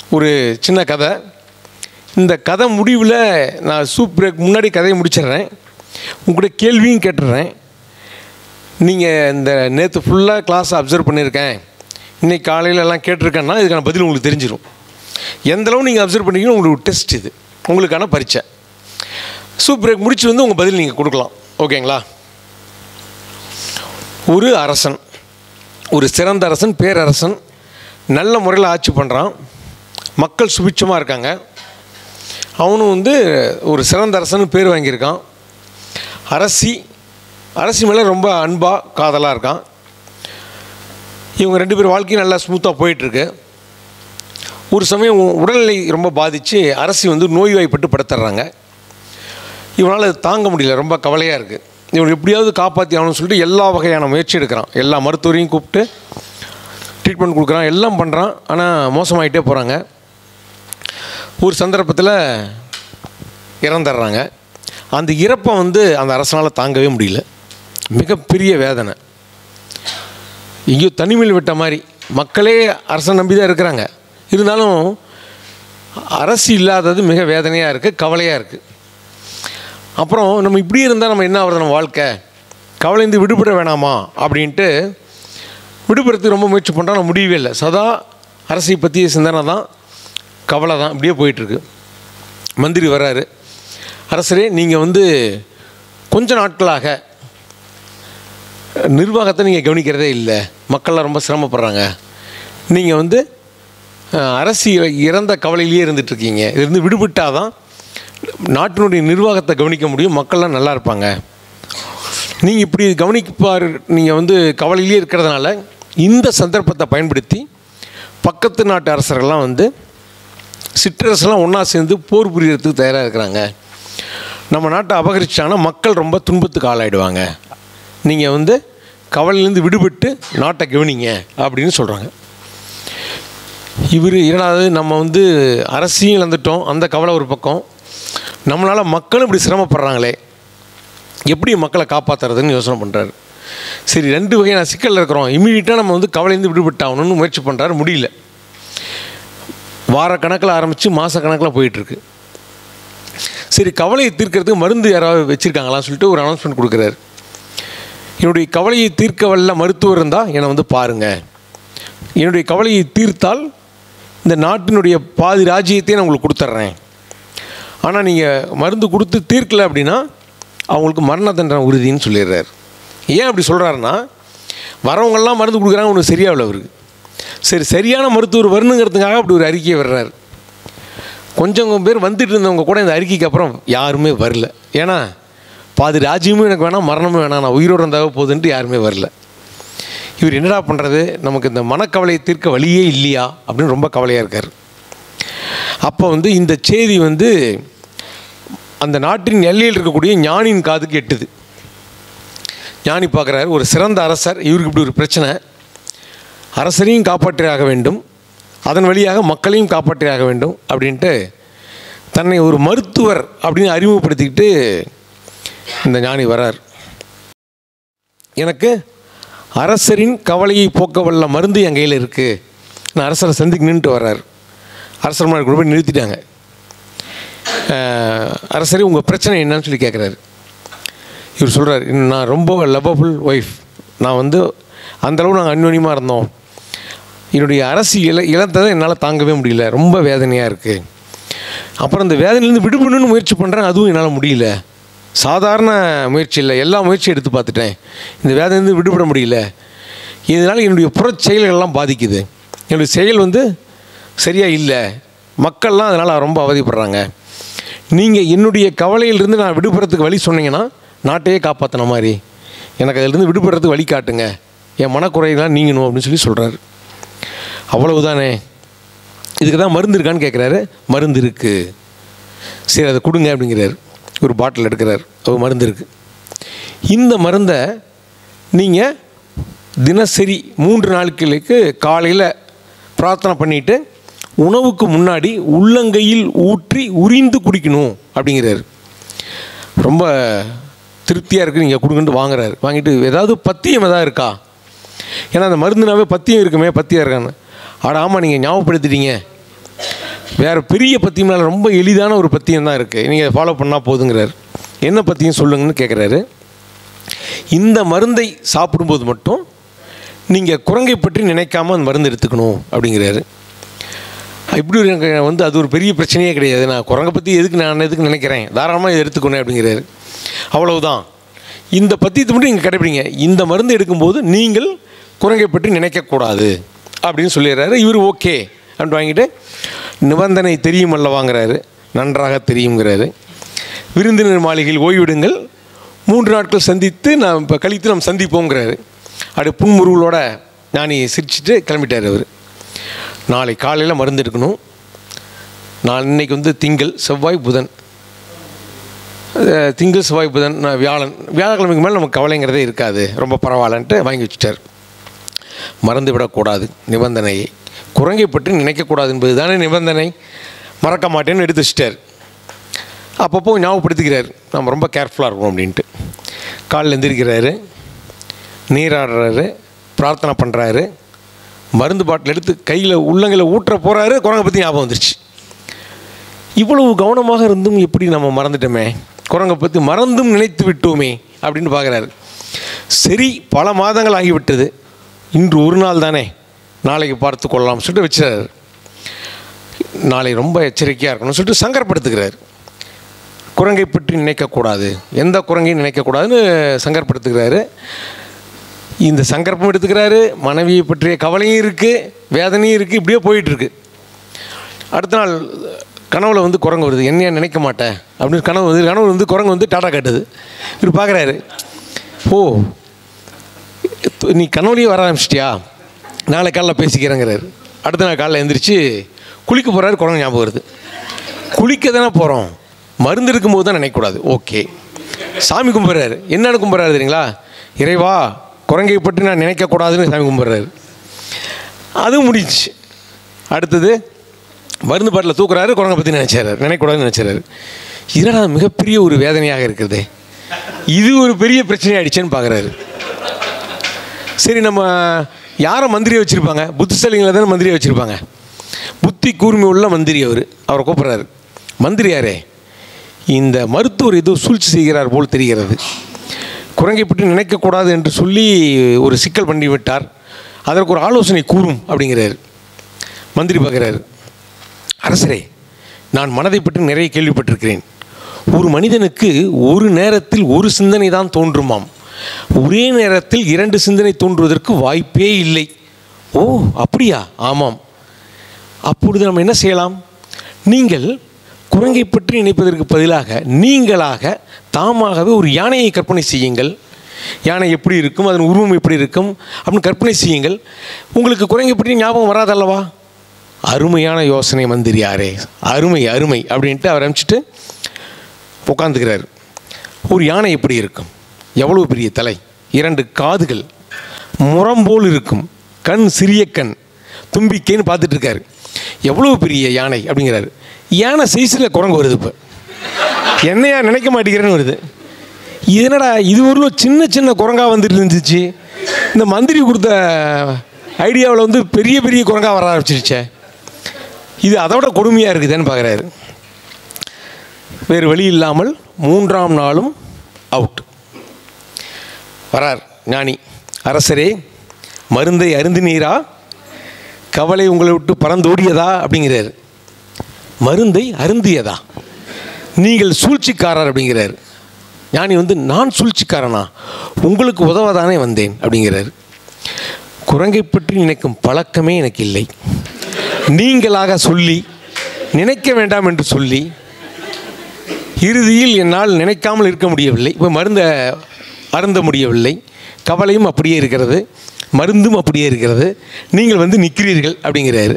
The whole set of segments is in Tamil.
ஒரு சின்ன கதை இந்த கதை முடிவில் நான் சூப் பிரேக் முன்னாடி கதையை முடிச்சிடுறேன் உங்கள்கிட்ட கேள்வியும் கேட்டுடுறேன் நீங்கள் இந்த நேற்று ஃபுல்லாக கிளாஸ் அப்சர்வ் பண்ணியிருக்கேன் இன்னைக்கு காலையில எல்லாம் கேட்டிருக்கேன்னா இதுக்கான பதில் உங்களுக்கு தெரிஞ்சிடும் எந்த அளவு நீங்கள் அப்சர்வ் பண்ணீங்கன்னா உங்களுக்கு டெஸ்ட் இது உங்களுக்கான பரீட்சை சூப் பிரேக் முடிச்சு வந்து உங்கள் பதில் நீங்கள் கொடுக்கலாம் ஓகேங்களா ஒரு அரசன் ஒரு சிறந்த அரசன் பேரரசன் நல்ல முறையில் ஆட்சி பண்ணுறான் மக்கள் சுபிட்சமாக இருக்காங்க அவனும் வந்து ஒரு சிறந்த அரசன் பேர் வாங்கியிருக்கான் அரசி அரசி மேலே ரொம்ப அன்பாக காதலாக இருக்கான் இவங்க ரெண்டு பேர் வாழ்க்கையும் நல்லா ஸ்மூத்தாக போயிட்டுருக்கு ஒரு சமயம் உ- உடல்நிலை ரொம்ப பாதித்து அரசி வந்து நோய்வாய்ப்பட்டு படுத்துடுறாங்க இவனால் அது தாங்க முடியல ரொம்ப கவலையாக இருக்குது இவனை எப்படியாவது காப்பாற்றி ஆகணும்னு சொல்லிட்டு எல்லா வகையான முயற்சி எடுக்கிறான் எல்லா மருத்துவரையும் கூப்பிட்டு ட்ரீட்மெண்ட் கொடுக்குறான் எல்லாம் பண்ணுறான் ஆனால் மோசமாயிட்டே போகிறாங்க ஒரு சந்தர்ப்பத்தில் இறந்துடுறாங்க அந்த இறப்பை வந்து அந்த அரசனால் தாங்கவே முடியல மிகப்பெரிய வேதனை எங்கேயோ தனிமையில் விட்ட மாதிரி மக்களே அரசன் நம்பி தான் இருக்கிறாங்க இருந்தாலும் அரசு இல்லாதது மிக வேதனையாக இருக்குது கவலையாக இருக்குது அப்புறம் நம்ம இப்படியே இருந்தால் நம்ம என்ன ஆகுறது நம்ம வாழ்க்கை கவலைந்து விடுபட வேணாமா அப்படின்ட்டு விடுபடுறதுக்கு ரொம்ப முயற்சி பண்ணுறோம் முடியவே இல்லை சதா அரசை பற்றிய சிந்தனை தான் கவலை தான் இப்படியே போயிட்டுருக்கு மந்திரி வராரு அரசரே நீங்கள் வந்து கொஞ்ச நாட்களாக நிர்வாகத்தை நீங்கள் கவனிக்கிறதே இல்லை மக்கள்லாம் ரொம்ப சிரமப்படுறாங்க நீங்கள் வந்து அஹ், அரசியல் இறந்த கவலையிலேயே இருந்துகிட்ருக்கீங்க இருந்து விடுபட்டால் தான் நாட்டினுடைய நிர்வாகத்தை கவனிக்க முடியும் மக்கள்லாம் நல்லா இருப்பாங்க நீங்கள் இப்படி கவனிப்பார் நீங்கள் வந்து கவலையிலே இருக்கிறதுனால இந்த சந்தர்ப்பத்தை பயன்படுத்தி பக்கத்து நாட்டு அரசர்கள்லாம் வந்து சிற்றரசெல்லாம் ஒன்றா சேர்ந்து போர் புரியறதுக்கு தயாராக இருக்கிறாங்க நம்ம நாட்டை அபகரிச்சாங்கன்னா மக்கள் ரொம்ப துன்பத்துக்கு ஆளாயிடுவாங்க நீங்கள் வந்து கவலையிலேருந்து விடுபட்டு நாட்டை கவனிங்க அப்படின்னு சொல்கிறாங்க இவர் இரண்டாவது நம்ம வந்து அரசியும் இழந்துட்டோம் அந்த கவலை ஒரு பக்கம் நம்மளால் மக்களும் இப்படி சிரமப்படுறாங்களே எப்படி மக்களை காப்பாற்றுறதுன்னு யோசனை பண்ணுறாரு சரி ரெண்டு வகையான சிக்கலில் இருக்கிறோம் இமீடியட்டாக நம்ம வந்து கவலையிலேருந்து விடுபட்டாகணும்னு முயற்சி பண்ணுறாரு முடியல வார கணக்கில் ஆரம்பித்து மாத கணக்கில் போயிட்டுருக்கு சரி கவலையை தீர்க்கறதுக்கு மருந்து யாராவது வச்சுருக்காங்களான்னு சொல்லிட்டு ஒரு அனௌன்ஸ்மெண்ட் கொடுக்குறாரு என்னுடைய கவலையை தீர்க்க வல்ல மருத்துவர் இருந்தால் என்னை வந்து பாருங்கள் என்னுடைய கவலையை தீர்த்தால் இந்த நாட்டினுடைய பாதி ராஜ்யத்தையே நான் உங்களுக்கு கொடுத்துட்றேன் ஆனால் நீங்கள் மருந்து கொடுத்து தீர்க்கல அப்படின்னா அவங்களுக்கு மரண தண்டனை உறுதின்னு சொல்லிடுறாரு ஏன் அப்படி சொல்கிறாருன்னா வரவங்கெல்லாம் மருந்து கொடுக்குறாங்க ஒன்று சரியாகல அவருக்கு சரி சரியான மருத்துவர் வரணுங்கிறதுக்காக அப்படி ஒரு அறிக்கையை வர்றாரு கொஞ்சம் பேர் வந்துட்டு இருந்தவங்க கூட இந்த அறிக்கைக்கு அப்புறம் யாருமே வரல ஏன்னா பாதி ராஜ்யமும் எனக்கு வேணாம் மரணமும் வேணாம் நான் உயிரோடு இருந்தாவே போதுன்ட்டு யாருமே வரல இவர் என்னடா பண்ணுறது நமக்கு இந்த மனக்கவலையை தீர்க்க வழியே இல்லையா அப்படின்னு ரொம்ப கவலையாக இருக்கார் அப்போ வந்து இந்த செய்தி வந்து அந்த நாட்டின் எல்லையில் இருக்கக்கூடிய ஞானியின் காதுக்கு எட்டுது ஞானி பார்க்குறாரு ஒரு சிறந்த அரசர் இவருக்கு இப்படி ஒரு பிரச்சனை அரசரையும் காப்பாற்றியாக வேண்டும் அதன் வழியாக மக்களையும் காப்பாற்றியாக வேண்டும் அப்படின்ட்டு தன்னை ஒரு மருத்துவர் அப்படின்னு அறிமுகப்படுத்திக்கிட்டு இந்த ஞானி வரார் எனக்கு அரசரின் கவலையை போக்க வல்ல மருந்து என் கையில் இருக்குது நான் அரசரை சந்திக்க நின்றுட்டு வர்றார் அரசர் முன்னாடி கூட போய் நிறுத்திட்டாங்க அஹ், அரசரே உங்கள் பிரச்சனை என்னன்னு சொல்லி கேட்குறாரு இவர் சொல்கிறார் நான் ரொம்ப லவ்வபுள் ஒய்ஃப் நான் வந்து அந்தளவு நாங்கள் அந்யோன்யமாக இருந்தோம் என்னுடைய அரசு இழ இழந்ததை என்னால் தாங்கவே முடியல ரொம்ப வேதனையாக இருக்குது அப்புறம் இந்த வேதனையிலேருந்து விடுபடணும்னு முயற்சி பண்ணுறேன் அதுவும் என்னால் முடியல சாதாரண முயற்சி இல்லை எல்லா முயற்சியும் எடுத்து பார்த்துட்டேன் இந்த வேதனையிலேருந்து விடுபட முடியல இதனால் என்னுடைய புறச் செயல்கள்லாம் பாதிக்குது என்னுடைய செயல் வந்து சரியாக இல்லை மக்கள்லாம் அதனால் ரொம்ப அவதிப்படுறாங்க நீங்கள் என்னுடைய கவலையிலிருந்து நான் விடுபடுறதுக்கு வழி சொன்னீங்கன்னா நாட்டையே காப்பாற்றின மாதிரி எனக்கு அதிலிருந்து விடுபடுறதுக்கு வழி காட்டுங்க என் மனக்குறையெல்லாம் நீங்கணும் அப்படின்னு சொல்லி சொல்கிறாரு அவ்வளவுதானே இதுக்கு தான் மருந்து இருக்கான்னு கேட்குறாரு மருந்து இருக்குது சரி அதை கொடுங்க அப்படிங்கிறாரு ஒரு பாட்டில் எடுக்கிறார் ஒரு மருந்து இருக்குது இந்த மருந்தை நீங்கள் தினசரி மூன்று நாட்களுக்கு காலையில் பிரார்த்தனை பண்ணிவிட்டு உணவுக்கு முன்னாடி உள்ளங்கையில் ஊற்றி உரிந்து குடிக்கணும் அப்படிங்கிறாரு ரொம்ப திருப்தியாக இருக்குது நீங்கள் கொடுங்கன்ட்டு வாங்குறாரு வாங்கிட்டு ஏதாவது பத்தியம் எதாவது இருக்கா ஏன்னா அந்த மருந்துனாவே பத்தியம் இருக்குமே பத்தியம் இருக்கான்னு ஆட ஆமாம் நீங்கள் ஞாபகப்படுத்திட்டீங்க வேறு பெரிய பத்தியம் மேலே ரொம்ப எளிதான ஒரு பத்தியம் தான் இருக்குது நீங்கள் ஃபாலோ பண்ணால் போதுங்கிறார் என்ன பத்தியம் சொல்லுங்கன்னு கேட்குறாரு இந்த மருந்தை சாப்பிடும்போது மட்டும் நீங்கள் குரங்கை பற்றி நினைக்காம அந்த மருந்து எடுத்துக்கணும் அப்படிங்கிறாரு இப்படி ஒரு எனக்கு வந்து அது ஒரு பெரிய பிரச்சனையே கிடையாது நான் குரங்கை பற்றி எதுக்கு நான் எதுக்கு நினைக்கிறேன் தாராளமாக இதை எடுத்துக்கணும் அப்படிங்கிறாரு அவ்வளவுதான் இந்த பத்தியத்தை மட்டும் நீங்கள் கடைப்பிடிங்க இந்த மருந்து எடுக்கும்போது நீங்கள் குரங்கை பற்றி நினைக்கக்கூடாது அப்படின்னு சொல்லிடுறாரு இவர் ஓகே அப்படின்னு வாங்கிட்டு நிபந்தனை தெரியும் அல்லவாங்கிறாரு நன்றாக தெரியுங்கிறாரு விருந்தினர் மாளிகையில் ஓய்விடுங்கள் மூன்று நாட்கள் சந்தித்து நான் இப்போ கழித்து நாம் சந்திப்போங்கிறாரு அப்படி புன்முருவலோட ஞானி சிரிச்சிட்டு கிளம்பிட்டார் அவர் நாளை காலையில் மருந்து எடுக்கணும் நான் இன்னைக்கு வந்து திங்கள் செவ்வாய் புதன் அஹ், திங்கள் செவ்வாய் புதன் நான் வியாழன் வியாழக்கிழமைக்கு மேலே நமக்கு கவலைங்கிறதே இருக்காது ரொம்ப பரவாயில்லன்ட்டு வாங்கி வச்சுட்டார் மறந்து விடக்கூடாது நிபந்தனையை குரங்கை பற்றி நினைக்கக்கூடாது என்பது தானே நிபந்தனை மறக்க மாட்டேன்னு எடுத்து வச்சிட்டார் அப்பப்போ ஞாபகப்படுத்திக்கிறார் நம்ம ரொம்ப கேர்ஃபுல்லாக இருக்கணும் அப்படின்ட்டு காலில் எந்திரிக்கிறாரு நீராடுறாரு பிரார்த்தனை பண்ணுறாரு மருந்து பாட்டில் எடுத்து கையில் உள்ளங்கையில் ஊற்ற போகிறாரு குரங்கை பற்றி ஞாபகம் வந்துருச்சு இவ்வளவு கவனமாக இருந்தும் எப்படி நம்ம மறந்துட்டோமே குரங்கை பற்றி மறந்தும் நினைத்து விட்டோமே அப்படின்னு பார்க்குறாரு சரி பல மாதங்கள் ஆகிவிட்டது இன்று ஒரு நாள் தானே நாளைக்கு பார்த்து கொள்ளலாம் சொல்லிட்டு வச்சுறாரு நாளை ரொம்ப எச்சரிக்கையாக இருக்கணும்னு சொல்லிட்டு சங்கரப்படுத்துகிறார் குரங்கை பற்றி நினைக்கக்கூடாது எந்த குரங்கையும் நினைக்கக்கூடாதுன்னு சங்கரப்படுத்துகிறாரு இந்த சங்கற்பம் எடுத்துக்கிறாரு மனைவியை பற்றிய கவலையும் இருக்குது வேதனையும் இருக்குது இப்படியே போயிட்டுருக்கு அடுத்த நாள் கனவுல வந்து குரங்கு வருது என்னையா நினைக்க மாட்டேன் அப்படின்னு கனவு வந்து கனவு வந்து குரங்கு வந்து டாடா காட்டுது இவர் பார்க்குறாரு ஓ நீ கனவுலேயே வர ஆரம்பிச்சிட்டியா நாளை காலைல பேசிக்கிறேங்கிறாரு அடுத்த நாள் காலைல எந்திரிச்சு குளிக்க போகிறாரு குரங்கு ஞாபகம் வருது குளிக்க தானே போகிறோம் மருந்து இருக்கும்போது தான் நினைக்கக்கூடாது ஓகே சாமி கும்பிட்றாரு என்னென்னு கும்பிட்றாரு தெரியுங்களா இறைவா குரங்கை பற்றி நான் நினைக்கக்கூடாதுன்னு சாமி கும்பிட்றாரு அதுவும் முடிஞ்சிச்சு அடுத்தது மருந்து பாட்டில் தூக்குறாரு குரங்கை பற்றி நினைச்சாரு நினைக்கக்கூடாதுன்னு நினைச்சாரு இதனால் மிகப்பெரிய ஒரு வேதனையாக இருக்கிறதே இது ஒரு பெரிய பிரச்சனை ஆயிடுச்சேன்னு பார்க்குறாரு சரி நம்ம யாரை மந்திரியை வச்சுருப்பாங்க புத்திசாலிங்களை தானே மந்திரியை வச்சுருப்பாங்க புத்தி கூர்மை உள்ள மந்திரி அவர் அவரை கூப்பிட்றாரு மந்திரி யாரே இந்த மருத்துவர் ஏதோ சூழ்ச்சி செய்கிறார் போல் தெரிகிறது குரங்கை பற்றி நினைக்கக்கூடாது என்று சொல்லி ஒரு சிக்கல் பண்ணி விட்டார் அதற்கு ஒரு ஆலோசனை கூறும் அப்படிங்கிறார் மந்திரி பார்க்குறாரு அரசரே நான் மனதை பற்றி நிறைய கேள்விப்பட்டிருக்கிறேன் ஒரு மனிதனுக்கு ஒரு நேரத்தில் ஒரு சிந்தனை தான் தோன்றுமாம் ஒரே நேரத்தில் இரண்டு சிந்தனை தோன்றுவதற்கு வாய்ப்பே இல்லை ஓ அப்படியா ஆமாம் அப்பொழுது நம்ம என்ன செய்யலாம் நீங்கள் குரங்கை பற்றி நினைப்பதற்கு பதிலாக நீங்களாக தாமாகவே ஒரு யானையை கற்பனை செய்யுங்கள் யானை எப்படி இருக்கும் அதன் உருவம் எப்படி இருக்கும் அப்படின்னு கற்பனை செய்யுங்கள் உங்களுக்கு குரங்கை பற்றி ஞாபகம் வராதல்லவா அருமையான யோசனை மந்திரியாரே அருமை அருமை அப்படின்ட்டு அவர் அனுப்பிச்சிட்டு உட்காந்துக்கிறார் ஒரு யானை எப்படி இருக்கும் எவ்வளவு பெரிய தலை இரண்டு காதுகள் முரம் போல் இருக்கும் கண் சிறிய கண் தும்பிக்கைன்னு பார்த்துட்டு இருக்காரு எவ்வளவு பெரிய யானை அப்படிங்கிறாரு யானை சைஸில் குரங்கு வருது இப்போ என்னையா நினைக்க மாட்டேங்கிறேன்னு வருது இது என்னடா இது ஒரு சின்ன சின்ன குரங்கா வந்துட்டு இருந்துச்சு இந்த மந்திரி கொடுத்த ஐடியாவில் வந்து பெரிய பெரிய குரங்கா வர ஆரம்பிச்சிருச்சே இது அதோட கொடுமையாக இருக்குதுன்னு பார்க்குறாரு வேறு வழி இல்லாமல் மூன்றாம் நாளும் அவுட் வரார் ஞானி அரசரே மருந்தை அருந்தினீரா கவலை உங்களை விட்டு பறந்தோடியதா அப்படிங்கிறார் மருந்தை அருந்தியதா நீங்கள் சூழ்ச்சிக்காரர் அப்படிங்கிறார் ஞானி வந்து நான் சூழ்ச்சிக்காரனா உங்களுக்கு உதவதானே வந்தேன் அப்படிங்கிறார் குரங்கை பற்றி நினைக்கும் பழக்கமே எனக்கு இல்லை நீங்களாக சொல்லி நினைக்க வேண்டாம் என்று சொல்லி இறுதியில் என்னால் நினைக்காமல் இருக்க முடியவில்லை இப்போ மருந்தை அருந்த முடியவில்லை கவலையும் அப்படியே இருக்கிறது மருந்தும் அப்படியே இருக்கிறது நீங்கள் வந்து நிற்கிறீர்கள் அப்படிங்கிறாரு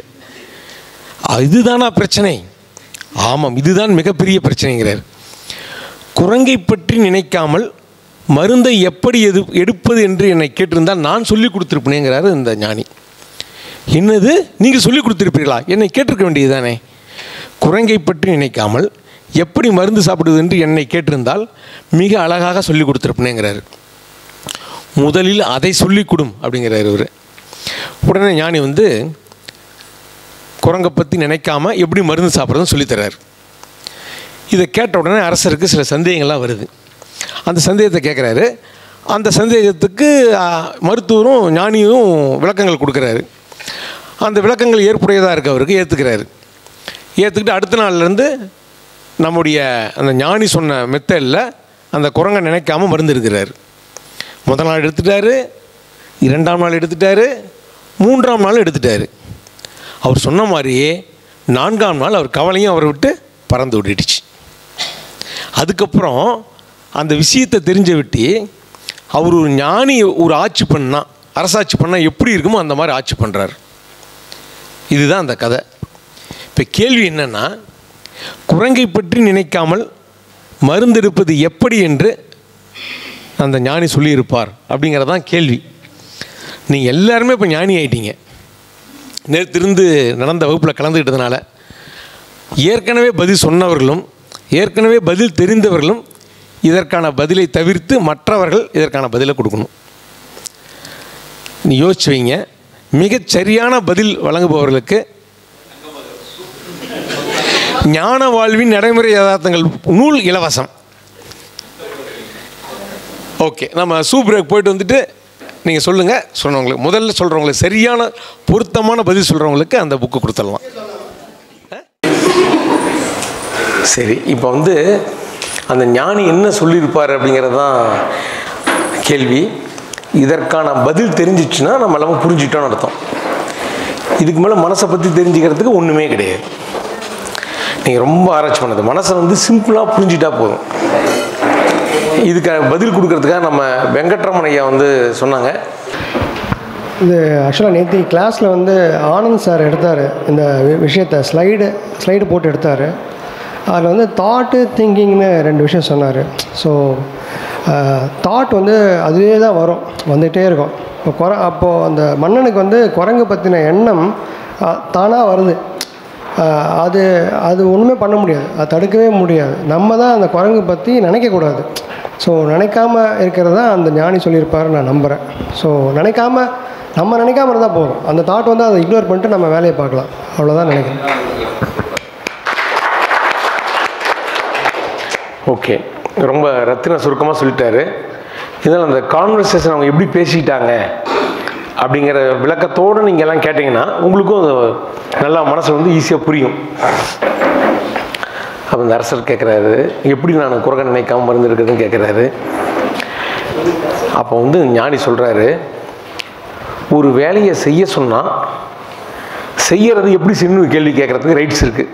இதுதானா பிரச்சனை ஆமாம் இதுதான் மிகப்பெரிய பிரச்சனைங்கிறார் குரங்கை பற்றி நினைக்காமல் மருந்தை எப்படி எது எடுப்பது என்று என்னை கேட்டிருந்தால் நான் சொல்லி கொடுத்துருப்பேனேங்கிறாரு இந்த ஞானி என்னது நீங்கள் சொல்லி கொடுத்துருப்பீர்களா என்னை கேட்டிருக்க வேண்டியதுதானே குரங்கை பற்றி நினைக்காமல் எப்படி மருந்து சாப்பிடுவது என்று என்னை கேட்டிருந்தால் மிக அழகாக சொல்லி கொடுத்துருப்பேனேங்கிறாரு முதலில் அதை சொல்லிக் கொடும் அப்படிங்கிறாரு இவர் உடனே ஞானி வந்து குரங்கை பற்றி நினைக்காம எப்படி மருந்து சாப்பிட்றதுன்னு சொல்லித்தரார் இதை கேட்ட உடனே அரசருக்கு சில சந்தேகங்கள்லாம் வருது அந்த சந்தேகத்தை கேட்குறாரு அந்த சந்தேகத்துக்கு ஆ, மருத்துவரும் ஞானியும் விளக்கங்கள் கொடுக்குறாரு அந்த விளக்கங்கள் ஏற்புடையதாக இருக்கு அவருக்கு ஏற்றுக்கிறாரு ஏற்றுக்கிட்டு அடுத்த நாள்லேருந்து நம்முடைய அந்த ஞானி சொன்ன மெத்தடில் அந்த குரங்கை நினைக்காம மருந்து எடுக்கிறாரு முதல் நாள் எடுத்துட்டாரு இரண்டாம் நாள் எடுத்துட்டாரு மூன்றாம் நாள் எடுத்துட்டாரு அவர் சொன்ன மாதிரியே நான்காம் நாள் அவர் கவலையும் அவரை விட்டு பறந்து விட்டுடுச்சு அதுக்கப்புறம் அந்த விஷயத்தை தெரிஞ்ச விட்டு அவர் ஒரு ஞானி ஒரு ஆட்சி பண்ணா அரசாட்சி பண்ணால் எப்படி இருக்குமோ அந்த மாதிரி ஆட்சி பண்ணுறாரு இதுதான் அந்த கதை இப்போ கேள்வி என்னென்னா குரங்கை பற்றி நினைக்காமல் மருந்தெடுப்பது எப்படி என்று அந்த ஞானி சொல்லியிருப்பார் அப்படிங்கிறதான் கேள்வி நீங்கள் எல்லாருமே இப்போ ஞானி ஆயிட்டீங்க நேற்றிருந்து நடந்த வகுப்பில் கலந்துக்கிட்டதுனால ஏற்கனவே பதில் சொன்னவர்களும் ஏற்கனவே பதில் தெரிந்தவர்களும் இதற்கான பதிலை தவிர்த்து மற்றவர்கள் இதற்கான பதிலை கொடுக்கணும் நீ யோசிச்சு வைங்க மிகச் சரியான பதில் வழங்குபவர்களுக்கு ஞான வாழ்வின் நடைமுறை யதார்த்தங்கள் நூல் இலவசம் ஓகே நம்ம சூ பிரேக் போயிட்டு வந்துட்டு நீங்கள் சொல்லுங்கள் சொன்னவங்களுக்கு முதல்ல சொல்கிறவங்களுக்கு சரியான பொருத்தமான பதில் சொல்கிறவங்களுக்கு அந்த புக்கு கொடுத்துடலாம் சரி இப்போ வந்து அந்த ஞானி என்ன சொல்லியிருப்பார் அப்படிங்கிறது தான் கேள்வி இதற்கான பதில் தெரிஞ்சிச்சுன்னா நம்ம எல்லாமே புரிஞ்சிட்டோம்னு அர்த்தம் இதுக்கு மேலே மனசை பற்றி தெரிஞ்சுக்கிறதுக்கு ஒன்றுமே கிடையாது நீங்கள் ரொம்ப ஆராய்ச்சி பண்ணது மனசை வந்து சிம்பிளாக புரிஞ்சிட்டா போதும் இதுக்கு பதில் கொடுக்கறதுக்காக நம்ம வெங்கட்ரமன் ஐயா வந்து சொன்னாங்க இது ஆக்சுவலாக நேற்று கிளாஸில் வந்து ஆனந்த் சார் எடுத்தார் இந்த வி- விஷயத்தை ஸ்லைடு ஸ்லைடு போட்டு எடுத்தார் அதில் வந்து தாட்டு திங்கிங்னு ரெண்டு விஷயம் சொன்னார் ஸோ தாட் வந்து அதுவே தான் வரும் வந்துகிட்டே இருக்கும் இப்போ குர அப்போது அந்த மன்னனுக்கு வந்து குரங்கு பற்றின எண்ணம் தானாக வருது ஆஹ் அது அது ஒன்றுமே பண்ண முடியாது அது தடுக்கவே முடியாது நம்ம தான் அந்த குரங்கு பற்றி நினைக்கக்கூடாது ஸோ நினைக்காம இருக்கிறது தான் அந்த ஞானி சொல்லியிருப்பாரு நான் நம்புகிறேன் ஸோ நினைக்காம நம்ம நினைக்காம இருந்தால் போதும் அந்த தாட் வந்து அதை இக்னோர் பண்ணிட்டு நம்ம வேலையை பார்க்கலாம் அவ்வளோதான் நினைக்கிறேன் ஓகே ரொம்ப ரத்தின சுருக்கமாக சொல்லிட்டாரு இதனால் அந்த கான்வர்சேஷன் அவங்க எப்படி பேசிக்கிட்டாங்க அப்படிங்கிற விளக்கத்தோடு நீங்கள் எல்லாம் கேட்டிங்கன்னா உங்களுக்கும் அது நல்லா மனசு வந்து ஈஸியாக புரியும் அப்போ இந்த அரசர் கேட்குறாரு எப்படி நான் குரங்க நினைக்காம மருந்து இருக்குதுன்னு கேட்குறாரு அப்போ வந்து ஞானி சொல்கிறாரு ஒரு வேலையை செய்ய சொன்னால் செய்யறது எப்படி செய்யணும் கேள்வி கேட்குறதுக்கு ரைட்ஸ் இருக்குது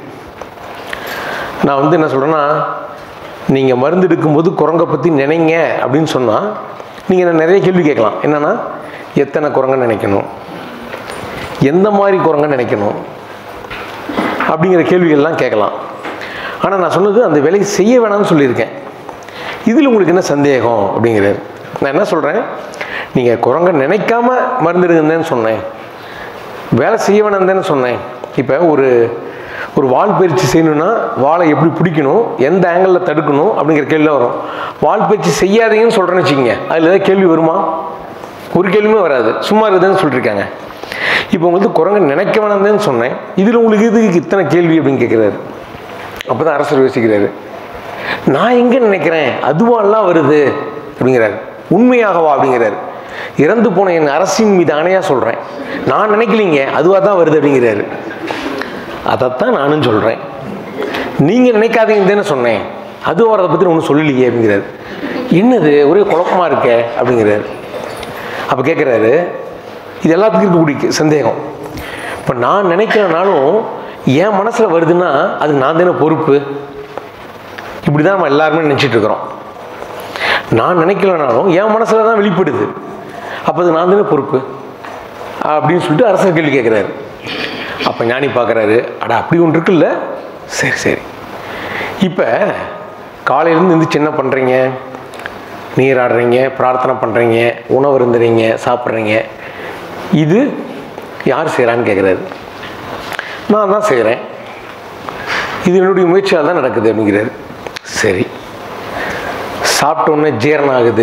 நான் வந்து என்ன சொல்கிறேன்னா நீங்கள் மருந்து எடுக்கும்போது குரங்கை பற்றி நினைங்க அப்படின்னு சொன்னால் நீங்கள் நிறைய கேள்வி கேட்கலாம் என்னென்னா எத்தனை குரங்கை நினைக்கணும் எந்த மாதிரி குரங்கை நினைக்கணும் அப்படிங்கிற கேள்விகள்லாம் கேட்கலாம் ஆனால் நான் சொன்னது அந்த வேலையை செய்ய வேணாம்னு சொல்லியிருக்கேன் இதில் உங்களுக்கு என்ன சந்தேகம் அப்படிங்கிறாரு நான் என்ன சொல்கிறேன் நீங்கள் குரங்கை நினைக்காம மருந்து எடுங்கன்னு சொன்னேன் வேலை செய்ய வேணாம் தானே சொன்னேன் இப்போ ஒரு ஒரு வால் பயிற்சி செய்யணும்னா வாளை எப்படி பிடிக்கணும் எந்த ஆங்கிளில் தடுக்கணும் அப்படிங்கிற கேள்வி வரும் வால் பயிற்சி செய்யாதீங்கன்னு சொல்கிறேன்னு வச்சுக்கோங்க அதில் ஏதாவது கேள்வி வருமா ஒரு கேள்வியுமே வராது சும்மா இருக்குதுன்னு சொல்லியிருக்காங்க இப்போ உங்களுக்கு குரங்கு நினைக்க வேணாம்னு சொன்னேன் இதில் உங்களுக்கு இதுக்கு இத்தனை கேள்வி அப்படின்னு கேட்குறாரு அப்போ தான் அரசர் யோசிக்கிறாரு நான் எங்கே நினைக்கிறேன் அதுவாலாம் வருது அப்படிங்கிறாரு உண்மையாகவா அப்படிங்கிறாரு இறந்து போன என் அரசின் மீது ஆணையாக சொல்கிறேன் நான் நினைக்கலீங்க அதுவாக தான் வருது அப்படிங்கிறாரு அதைத்தான் நானும் சொல்கிறேன் நீங்கள் நினைக்காதீங்கன்னு தானே சொன்னேன் அது வரதை பற்றி ஒன்றும் சொல்லலையே அப்படிங்கிறாரு என்னது ஒரே குழப்பமாக இருக்கே அப்படிங்கிறாரு அப்போ கேட்குறாரு இது எல்லாத்துக்கும் இருக்கக்கூடிய சந்தேகம் இப்போ நான் நினைக்கிறனாலும் என் மனசில் வருதுன்னா அதுக்கு நான் தானே பொறுப்பு இப்படி தான் நம்ம எல்லாருமே நினச்சிட்டு இருக்கிறோம் நான் நினைக்கலனாலும் என் மனசில் தான் வெளிப்படுது அப்போ அது நான் தானே பொறுப்பு அப்படின்னு சொல்லிட்டு அரசர் கேள்வி கேட்குறாரு அப்போ ஞானி பார்க்குறாரு அட அப்படி ஒன்று இருக்குல்ல சரி சரி இப்போ காலையிலேருந்து எந்திரிச்சு என்ன பண்ணுறீங்க நீராடுறீங்க பிரார்த்தனை பண்ணுறீங்க உணவு இருந்துறீங்க சாப்பிட்றீங்க இது யார் செய்கிறான்னு கேட்குறாரு நான் தான் செய்கிறேன் இது என்னுடைய முயற்சியால் தான் நடக்குது அப்படிங்கிறாரு சரி சாப்பிட்டோன்னே ஜீரணம் ஆகுது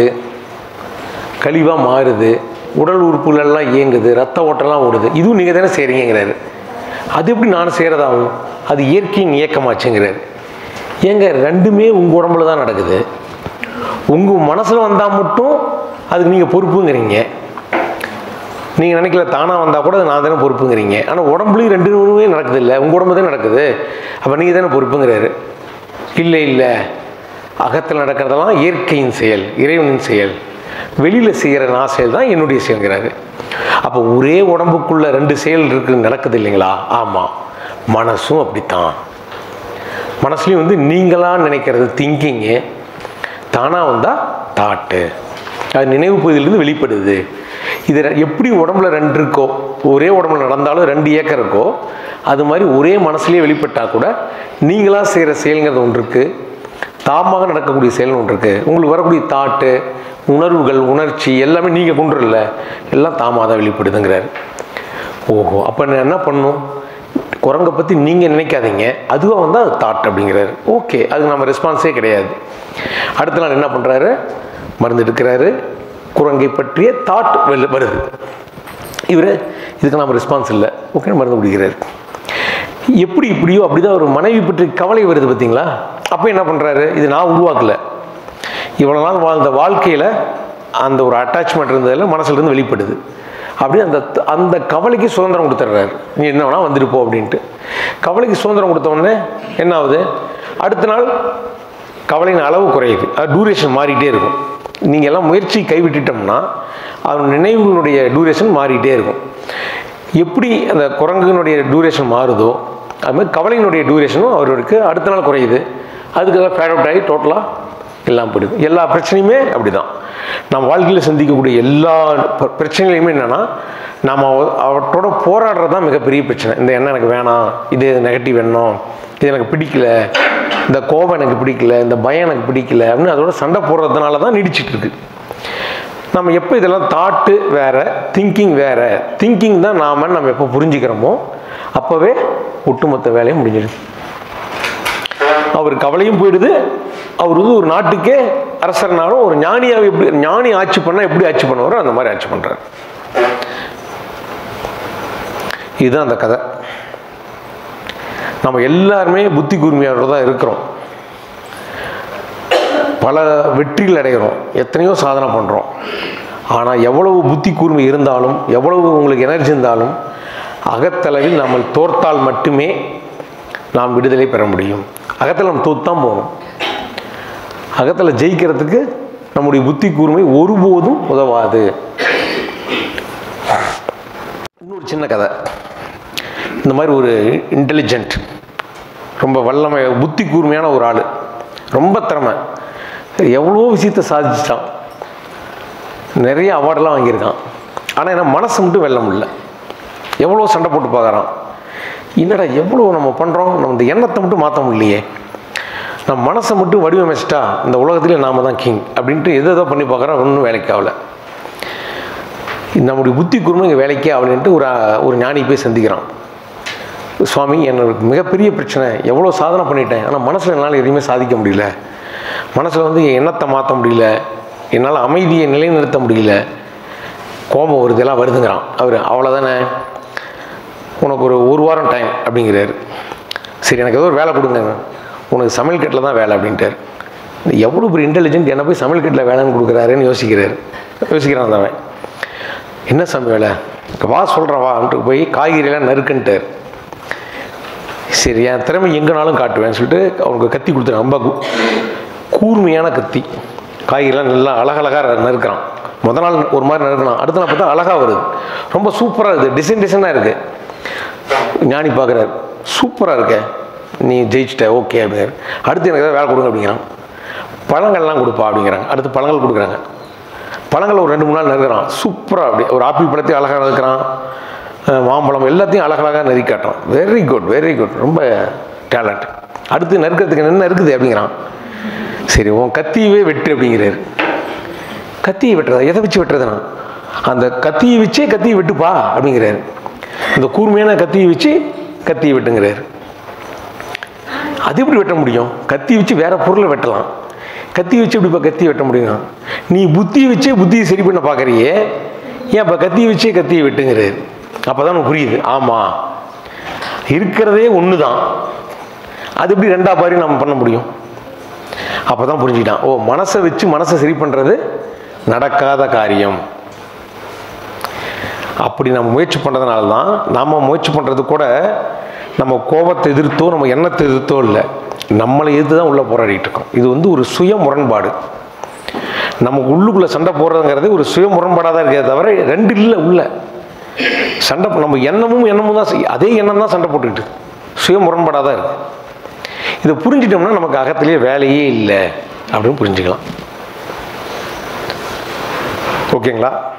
கழிவாக மாறுது உடல் உறுப்புகளெல்லாம் இயங்குது ரத்த ஓட்டம்லாம் ஓடுது இதுவும் நீங்கள் தானே செய்கிறீங்கிறாரு அது எப்படி நான் செய்கிறதாகும் அது இயற்கையின் இயக்கமாச்சுங்கிறார் ஏங்க ரெண்டுமே உங்கள் உடம்புல தான் நடக்குது உங்கள் மனசில் வந்தால் மட்டும் அதுக்கு நீங்கள் பொறுப்புங்கிறீங்க நீங்கள் நினைக்கல தானாக வந்தால் கூட அது நான் தானே பொறுப்புங்கிறீங்க ஆனால் உடம்புலையும் ரெண்டு மூணுமே நடக்குது இல்லை உங்கள் உடம்பு தான் நடக்குது அப்போ நீங்கள் தானே பொறுப்புங்கிறாரு இல்லை இல்லை அகத்தில் நடக்கிறதெல்லாம் இயற்கையின் செயல் இறைவனின் செயல் வெளியில் செய்கிற நான் செயல் தான் என்னுடைய செயல்கிறாரு அப்போ ஒரே உடம்புக்குள்ள ரெண்டு செயல் இருக்கு நடக்குது இல்லைங்களா ஆமாம் மனசும் அப்படித்தான் மனசுலையும் வந்து நீங்களாக நினைக்கிறது திங்கிங்கு தானாக வந்தால் தாட்டு அது நினைவு பகுதியிலிருந்து வெளிப்படுது இது ரெ- எப்படி உடம்புல ரெண்டு இருக்கோ ஒரே உடம்புல நடந்தாலும் ரெண்டு ஏக்கர் இருக்கோ அது மாதிரி ஒரே மனசுலேயே வெளிப்பட்டால் கூட நீங்களாக செய்கிற செயல்ங்கிறது ஒன்று இருக்குது தாமாக நடக்கக்கூடிய செயல் ஒன்று இருக்குது உங்களுக்கு வரக்கூடிய தாட்டு உணர்வுகள் உணர்ச்சி எல்லாமே நீங்கள் கொண்டு வரல எல்லாம் தாமாக தான் வெளிப்படுதுங்கிறாரு ஓஹோ அப்போ நான் என்ன பண்ணும் குரங்கை பற்றி நீங்கள் நினைக்காதீங்க அதுவாக வந்து அது தாட் அப்படிங்கிறாரு ஓகே அதுக்கு நம்ம ரெஸ்பான்ஸே கிடையாது அடுத்த நாள் என்ன பண்ணுறாரு மருந்து எடுக்கிறாரு குரங்கை பற்றிய தாட் வெளில வருது இவர் இதுக்கு நம்ம ரெஸ்பான்ஸ் இல்லை ஓகே மருந்து குடிக்கிறாரு எப்படி இப்படியோ அப்படிதான் ஒரு மனைவி பற்றி கவலை வருது பார்த்தீங்களா அப்போ என்ன பண்ணுறாரு இது நான் உருவாக்கல இவ்வளோ நாள் வாழ்ந்த வாழ்க்கையில் அந்த ஒரு அட்டாச்மெண்ட் இருந்ததில் மனசுலேருந்து வெளிப்படுது அப்படியே அந்த அந்த கவலைக்கு சுதந்திரம் கொடுத்துட்றாரு நீ என்ன வேணா வந்துட்டு போ அப்படின்ட்டு கவலைக்கு சுதந்திரம் கொடுத்த உடனே என்ன ஆகுது அடுத்த நாள் கவலையின் அளவு குறையுது அது டூரேஷன் மாறிட்டே இருக்கும் நீங்கள் எல்லாம் முயற்சி கைவிட்டுட்டோம்னா அவன் நினைவுகளுடைய டூரேஷன் மாறிட்டே இருக்கும் எப்படி அந்த குரங்குனுடைய டூரேஷன் மாறுதோ அது மாதிரி கவலையினுடைய டூரேஷனும் அவருக்கு அடுத்த நாள் குறையுது அதுக்கு ஃபேட் அவுட் ஆகி டோட்டலாக எல்லாம் போயிடுது எல்லா பிரச்சனையுமே அப்படி தான் நம்ம வாழ்க்கையில் சந்திக்கக்கூடிய எல்லா ப- பிரச்சனைகளுமே என்னென்னா நம்ம அவ- அவற்றோட போராடுறது தான் மிகப்பெரிய பிரச்சனை இந்த எண்ணம் எனக்கு வேணாம் இது நெகட்டிவ் எண்ணம் இது எனக்கு பிடிக்கல இந்த கோபம் எனக்கு பிடிக்கல இந்த பயம் எனக்கு பிடிக்கல அப்படின்னு அதோட சண்டை போடுறதுனால தான் நீடிச்சிட்டு இருக்கு நம்ம எப்போ இதெல்லாம் தாட்டு வேற திங்கிங் வேற திங்கிங் தான் நாம நம்ம எப்போ புரிஞ்சுக்கிறோமோ அப்போவே ஒட்டுமொத்த வேலையும் முடிஞ்சிடுது அவர் கவலையும் போயிடுது அவர் வந்து ஒரு நாட்டுக்கே அரசர்னாலும் ஒரு ஞானியாக எப்படி ஞானி ஆட்சி பண்ணால் எப்படி ஆட்சி பண்ணுவாரோ அந்த மாதிரி ஆட்சி பண்ணுறாரு இதுதான் அந்த கதை நம்ம எல்லாருமே புத்தி கூர்மையோட தான் இருக்கிறோம் பல வெற்றிகள் அடைகிறோம் எத்தனையோ சாதனை பண்ணுறோம் ஆனால் எவ்வளவு புத்தி கூர்மை இருந்தாலும் எவ்வளவு உங்களுக்கு எனர்ஜி இருந்தாலும் அகத்தளவில் நம்ம தோர்த்தால் மட்டுமே நாம் விடுதலை பெற முடியும் அகத்தில் நம்ம தோத்தான் போகணும் அகத்தில் ஜெயிக்கிறதுக்கு நம்முடைய புத்தி கூர்மை ஒருபோதும் உதவாது இன்னொரு சின்ன கதை இந்த மாதிரி ஒரு இன்டெலிஜென்ட் ரொம்ப வல்லமை புத்தி கூர்மையான ஒரு ஆள் ரொம்ப திறமை எவ்வளோ விஷயத்தை சாதிச்சிட்டான் நிறைய அவார்டெல்லாம் வாங்கியிருக்கான் ஆனால் என்ன மனசு மட்டும் வெல்ல முடியல எவ்வளோ சண்டை போட்டு பார்க்குறான் என்னடா எவ்வளோ நம்ம பண்ணுறோம் நம்ம இந்த எண்ணத்தை மட்டும் மாற்ற முடியலையே நம்ம மனசை மட்டும் வடிவமைச்சிட்டா இந்த உலகத்திலே நாம தான் கிங் அப்படின்ட்டு எதை எதோ பண்ணி பார்க்குறோம் ஒன்றும் வேலைக்கு ஆகல நம்முடைய புத்தி கூர்மை இங்கே வேலைக்கே ஆகலன்ட்டு ஒரு ஒரு ஞானி போய் சந்திக்கிறான் சுவாமி எனக்கு மிகப்பெரிய பிரச்சனை எவ்வளோ சாதனை பண்ணிட்டேன் ஆனால் மனசில் என்னால் எதுவுமே சாதிக்க முடியல மனசில் வந்து என் எண்ணத்தை மாற்ற முடியல என்னால் அமைதியை நிலைநிறுத்த முடியல கோபம் வருது எல்லாம் வருதுங்கிறான் அவர் அவ்வளோதானே உனக்கு ஒரு ஒரு வாரம் டைம் அப்படிங்கிறாரு சரி எனக்கு ஏதோ ஒரு வேலை கொடுங்க உனக்கு சமையல் கட்டில் தான் வேலை அப்படின்ட்டார் எவ்வளோ பெரிய இன்டெலிஜென்ட் என்ன போய் சமையல் கட்டில் வேலைன்னு கொடுக்குறாருன்னு யோசிக்கிறாரு யோசிக்கிறான் அந்த அவன் என்ன சாமி வேலை வா சொல்கிறேன் வான்ட்டு போய் காய்கறியெல்லாம் நறுக்குன்ட்டார் சரி என் திறமை எங்கேனாலும் காட்டுவேன்னு சொல்லிட்டு அவனுக்கு கத்தி கொடுத்துருக்கான் ரொம்ப கூ- கூர்மையான கத்தி காய்கறிலாம் நல்லா அழகழகாக நறுக்கிறான் முத நாள் ஒரு மாதிரி நறுக்கிறான் அடுத்த நாள் பார்த்தா அழகாக வருது ரொம்ப சூப்பராக இருக்குது டிசைன் டிசைனாக இருக்குது ஞானி பார்க்குறாரு சூப்பராக இருக்கே நீ ஜெயிச்சிட்ட ஓகே அப்படிங்கிறார் அடுத்து எனக்கு ஏதாவது வேலை கொடுங்க அப்படிங்கிறான் பழங்கள்லாம் கொடுப்பா அப்படிங்கிறாங்க அடுத்து பழங்கள் கொடுக்குறாங்க பழங்கள் ஒரு ரெண்டு மூணு நாள் நறுக்கிறான் சூப்பராக அப்படி ஒரு ஆப்பிள் பழத்தையும் அழகாக நறுக்கிறான் அஹ் மாம்பழம் எல்லாத்தையும் அழகழகாக நறுக்கி காட்டுறான் வெரி குட் வெரி குட் ரொம்ப டேலண்ட் அடுத்து நறுக்கிறதுக்கு என்ன இருக்குது அப்படிங்கிறான் சரி உன் கத்தியவே வெட்டு அப்படிங்கிறாரு கத்தியை வெட்டுறதா எதை வச்சு வெட்டுறதுனா அந்த கத்தியை வச்சே கத்தியை வெட்டுப்பா அப்படிங்கிறாரு அந்த கூர்மையான கத்தியை வச்சு கத்தியை வெட்டுங்கிறாரு அது எப்படி வெட்ட முடியும் கத்தி வச்சு வேற பொருளை வெட்டலாம் கத்தி வச்சு எப்படிப்பா கத்தி வெட்ட முடியும் நீ புத்தியை வச்சே புத்தியை சரி பண்ண பார்க்குறியே ஏன் இப்போ கத்தியை வச்சே கத்தியை வெட்டுங்கிறாரு அப்போ தான் உனக்கு புரியுது ஆமாம் இருக்கிறதே ஒன்று தான் அது எப்படி ரெண்டா பாரி நம்ம பண்ண முடியும் அப்போ தான் புரிஞ்சுக்கிட்டான் ஓ மனசை வச்சு மனசை சரி பண்ணுறது நடக்காத காரியம் அப்படி நம்ம முயற்சி பண்ணுறதுனால தான் நாம் முயற்சி பண்ணுறது கூட நம்ம கோபத்தை எதிர்த்தோ நம்ம எண்ணத்தை எதிர்த்தோ இல்லை நம்மளை எதிர்த்து தான் உள்ளே போராடிட்டு இருக்கோம் இது வந்து ஒரு சுய முரண்பாடு நமக்கு உள்ளுக்குள்ளே சண்டை போடுறதுங்கிறது ஒரு சுய முரண்பாடாக தான் இருக்கே தவிர ரெண்டு இல்லை உள்ள சண்டை போ- நம்ம எண்ணமும் எண்ணமும் தான் செய்- அதே எண்ணம் தான் சண்டை போட்டுக்கிட்டு சுய முரண்பாடாக தான் இருக்கு இதை புரிஞ்சிட்டோம்னா நமக்கு அகத்திலேயே வேலையே இல்லை அப்படின்னு புரிஞ்சுக்கலாம் ஓகேங்களா